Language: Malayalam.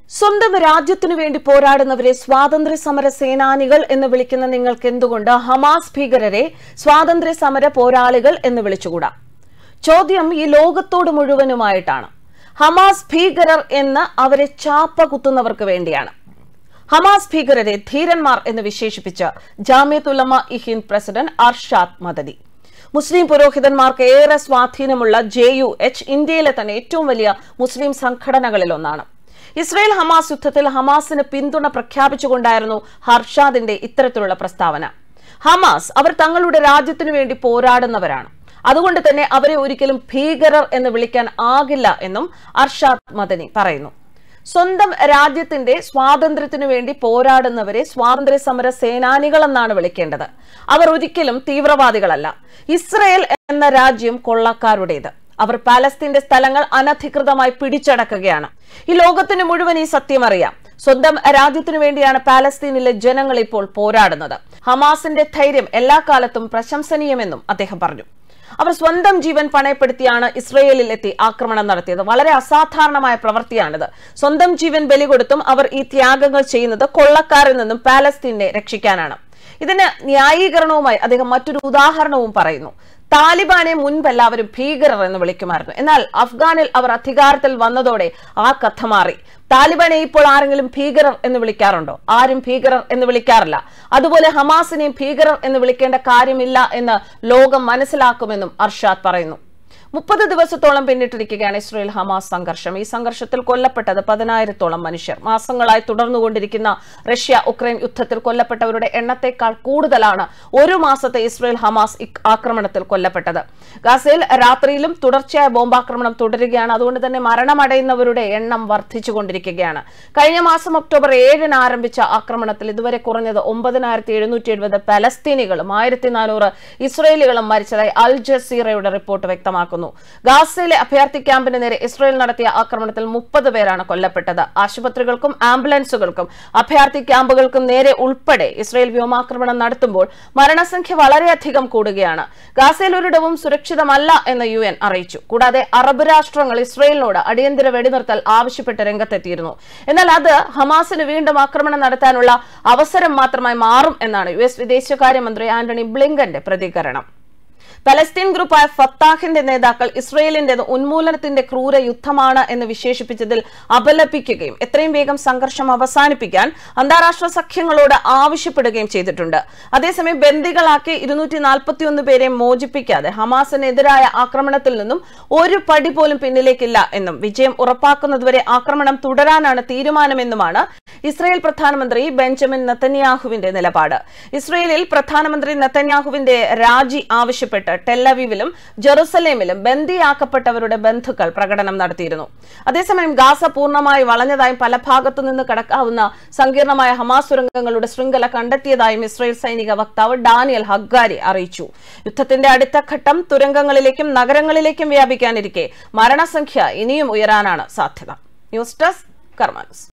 സ്വന്തം രാജ്യത്തിനു വേണ്ടി പോരാടുന്നവരെ സ്വാതന്ത്ര്യ സമര സേനാനികൾ എന്ന് വിളിക്കുന്ന നിങ്ങൾക്ക് എന്തുകൊണ്ട് ഹമാസ് ഭീകരരെ സ്വാതന്ത്ര്യ സമര പോരാളികൾ എന്ന് വിളിച്ചുകൂടാ ചോദ്യം ഈ ലോകത്തോട് മുഴുവനുമായിട്ടാണ് ഹമാസ് ഭീകരർ എന്ന് അവരെ ചാപ്പ കുത്തുന്നവർക്ക് വേണ്ടിയാണ് ഹമാസ് ഭീകരരെ ധീരന്മാർ എന്ന് വിശേഷിപ്പിച്ച് ജാമ്യത്തുലമ ഇ പ്രസിഡന്റ് അർഷാദ് മദനി മുസ്ലിം പുരോഹിതന്മാർക്ക് ഏറെ സ്വാധീനമുള്ള ജെ യു എച്ച് ഇന്ത്യയിലെ തന്നെ ഏറ്റവും വലിയ മുസ്ലിം സംഘടനകളിലൊന്നാണ് ഇസ്രയേൽ ഹമാസ് യുദ്ധത്തിൽ ഹമാസിന് പിന്തുണ പ്രഖ്യാപിച്ചുകൊണ്ടായിരുന്നു ഹർഷാദിന്റെ ഇത്തരത്തിലുള്ള പ്രസ്താവന ഹമാസ് അവർ തങ്ങളുടെ രാജ്യത്തിനു വേണ്ടി പോരാടുന്നവരാണ് അതുകൊണ്ട് തന്നെ അവരെ ഒരിക്കലും ഭീകരർ എന്ന് വിളിക്കാൻ ആകില്ല എന്നും അർഷാദ് മദനി പറയുന്നു സ്വന്തം രാജ്യത്തിന്റെ സ്വാതന്ത്ര്യത്തിനു വേണ്ടി പോരാടുന്നവരെ സ്വാതന്ത്ര്യ സമര സേനാനികളെന്നാണ് വിളിക്കേണ്ടത് അവർ ഒരിക്കലും തീവ്രവാദികളല്ല ഇസ്രയേൽ എന്ന രാജ്യം കൊള്ളക്കാരുടേത് അവർ പാലസ്തീന്റെ സ്ഥലങ്ങൾ അനധികൃതമായി പിടിച്ചടക്കുകയാണ് ഈ ലോകത്തിന് മുഴുവൻ ഈ സത്യം അറിയാം സ്വന്തം രാജ്യത്തിനു വേണ്ടിയാണ് പാലസ്തീനിലെ ജനങ്ങൾ ഇപ്പോൾ പോരാടുന്നത് ഹമാസിന്റെ ധൈര്യം എല്ലാ കാലത്തും പ്രശംസനീയമെന്നും അദ്ദേഹം പറഞ്ഞു അവർ സ്വന്തം ജീവൻ പണയപ്പെടുത്തിയാണ് ഇസ്രയേലിൽ എത്തി ആക്രമണം നടത്തിയത് വളരെ അസാധാരണമായ പ്രവൃത്തിയാണിത് സ്വന്തം ജീവൻ ബലി കൊടുത്തും അവർ ഈ ത്യാഗങ്ങൾ ചെയ്യുന്നത് കൊള്ളക്കാരിൽ നിന്നും പാലസ്തീനെ രക്ഷിക്കാനാണ് ഇതിന് ന്യായീകരണവുമായി അദ്ദേഹം മറ്റൊരു ഉദാഹരണവും പറയുന്നു താലിബാനെ മുൻപ് എല്ലാവരും ഭീകരർ എന്ന് വിളിക്കുമായിരുന്നു എന്നാൽ അഫ്ഗാനിൽ അവർ അധികാരത്തിൽ വന്നതോടെ ആ കഥ മാറി താലിബാനെ ഇപ്പോൾ ആരെങ്കിലും ഭീകരർ എന്ന് വിളിക്കാറുണ്ടോ ആരും ഭീകരർ എന്ന് വിളിക്കാറില്ല അതുപോലെ ഹമാസിനെയും ഭീകരർ എന്ന് വിളിക്കേണ്ട കാര്യമില്ല എന്ന് ലോകം മനസ്സിലാക്കുമെന്നും അർഷാദ് പറയുന്നു മുപ്പത് ദിവസത്തോളം പിന്നിട്ടിരിക്കുകയാണ് ഇസ്രയേൽ ഹമാസ് സംഘർഷം ഈ സംഘർഷത്തിൽ കൊല്ലപ്പെട്ടത് പതിനായിരത്തോളം മനുഷ്യർ മാസങ്ങളായി തുടർന്നുകൊണ്ടിരിക്കുന്ന റഷ്യ ഉക്രൈൻ യുദ്ധത്തിൽ കൊല്ലപ്പെട്ടവരുടെ എണ്ണത്തെക്കാൾ കൂടുതലാണ് ഒരു മാസത്തെ ഇസ്രയേൽ ഹമാസ് ഇക് ആക്രമണത്തിൽ കൊല്ലപ്പെട്ടത് ഗാസയിൽ രാത്രിയിലും തുടർച്ചയായ ബോംബാക്രമണം തുടരുകയാണ് അതുകൊണ്ട് തന്നെ മരണമടയുന്നവരുടെ എണ്ണം വർദ്ധിച്ചുകൊണ്ടിരിക്കുകയാണ് കഴിഞ്ഞ മാസം ഒക്ടോബർ ഏഴിന് ആരംഭിച്ച ആക്രമണത്തിൽ ഇതുവരെ കുറഞ്ഞത് ഒമ്പതിനായിരത്തി എഴുന്നൂറ്റി എഴുപത് പലസ്തീനികളും ആയിരത്തി നാനൂറ് ഇസ്രയേലികളും മരിച്ചതായി അൽ ജസീറയുടെ റിപ്പോർട്ട് വ്യക്തമാക്കുന്നു ഗാസയിലെ അഭയാർത്ഥി ക്യാമ്പിന് നേരെ ഇസ്രയേൽ നടത്തിയ ആക്രമണത്തിൽ മുപ്പത് പേരാണ് കൊല്ലപ്പെട്ടത് ആശുപത്രികൾക്കും ആംബുലൻസുകൾക്കും അഭയാർത്ഥി ക്യാമ്പുകൾക്കും നേരെ ഉൾപ്പെടെ ഇസ്രയേൽ വ്യോമാക്രമണം നടത്തുമ്പോൾ മരണസംഖ്യ വളരെയധികം കൂടുകയാണ് ഗാസയിൽ ഒരിടവും സുരക്ഷിതമല്ല എന്ന് യു എൻ അറിയിച്ചു കൂടാതെ അറബ് രാഷ്ട്രങ്ങൾ ഇസ്രയേലിനോട് അടിയന്തര വെടിനിർത്തൽ ആവശ്യപ്പെട്ട് രംഗത്തെത്തിയിരുന്നു എന്നാൽ അത് ഹമാസിന് വീണ്ടും ആക്രമണം നടത്താനുള്ള അവസരം മാത്രമായി മാറും എന്നാണ് യു എസ് വിദേശകാര്യമന്ത്രി ആന്റണി ബ്ലിങ്കന്റെ പ്രതികരണം പലസ്തീൻ ഗ്രൂപ്പായ ഫത്താഹിന്റെ നേതാക്കൾ ഇസ്രയേലിന്റേത് ഉന്മൂലനത്തിന്റെ ക്രൂര യുദ്ധമാണ് എന്ന് വിശേഷിപ്പിച്ചതിൽ അപലപിക്കുകയും എത്രയും വേഗം സംഘർഷം അവസാനിപ്പിക്കാൻ അന്താരാഷ്ട്ര സഖ്യങ്ങളോട് ആവശ്യപ്പെടുകയും ചെയ്തിട്ടുണ്ട് അതേസമയം ബന്ദികളാക്കി ഇരുന്നൂറ്റി നാൽപ്പത്തിയൊന്ന് പേരെ മോചിപ്പിക്കാതെ ഹമാസിനെതിരായ ആക്രമണത്തിൽ നിന്നും ഒരു പടി പോലും പിന്നിലേക്കില്ല എന്നും വിജയം ഉറപ്പാക്കുന്നതുവരെ ആക്രമണം തുടരാനാണ് തീരുമാനമെന്നുമാണ് ഇസ്രയേൽ പ്രധാനമന്ത്രി ബെഞ്ചമിൻ നെത്തന്യാഹുവിന്റെ നിലപാട് ഇസ്രയേലിൽ പ്രധാനമന്ത്രി നെത്തന്യാഹുവിന്റെ രാജി ആവശ്യപ്പെട്ട് ടെല്ലവീവിലും ജെറുസലേമിലും ബന്ദിയാക്കപ്പെട്ടവരുടെ ബന്ധുക്കൾ പ്രകടനം നടത്തിയിരുന്നു അതേസമയം ഗാസ പൂർണ്ണമായി വളഞ്ഞതായും പല ഭാഗത്തു നിന്ന് കടക്കാവുന്ന സങ്കീർണമായ ഹമാസ് സുരംഗങ്ങളുടെ ശൃംഖല കണ്ടെത്തിയതായും ഇസ്രയേൽ സൈനിക വക്താവ് ഡാനിയൽ ഹഗ്ഗാരി അറിയിച്ചു യുദ്ധത്തിന്റെ അടുത്ത ഘട്ടം തുരങ്കങ്ങളിലേക്കും നഗരങ്ങളിലേക്കും വ്യാപിക്കാനിരിക്കെ മരണസംഖ്യ ഇനിയും ഉയരാനാണ് സാധ്യത ന്യൂസ് ഡെസ്ക് കർമാനസ്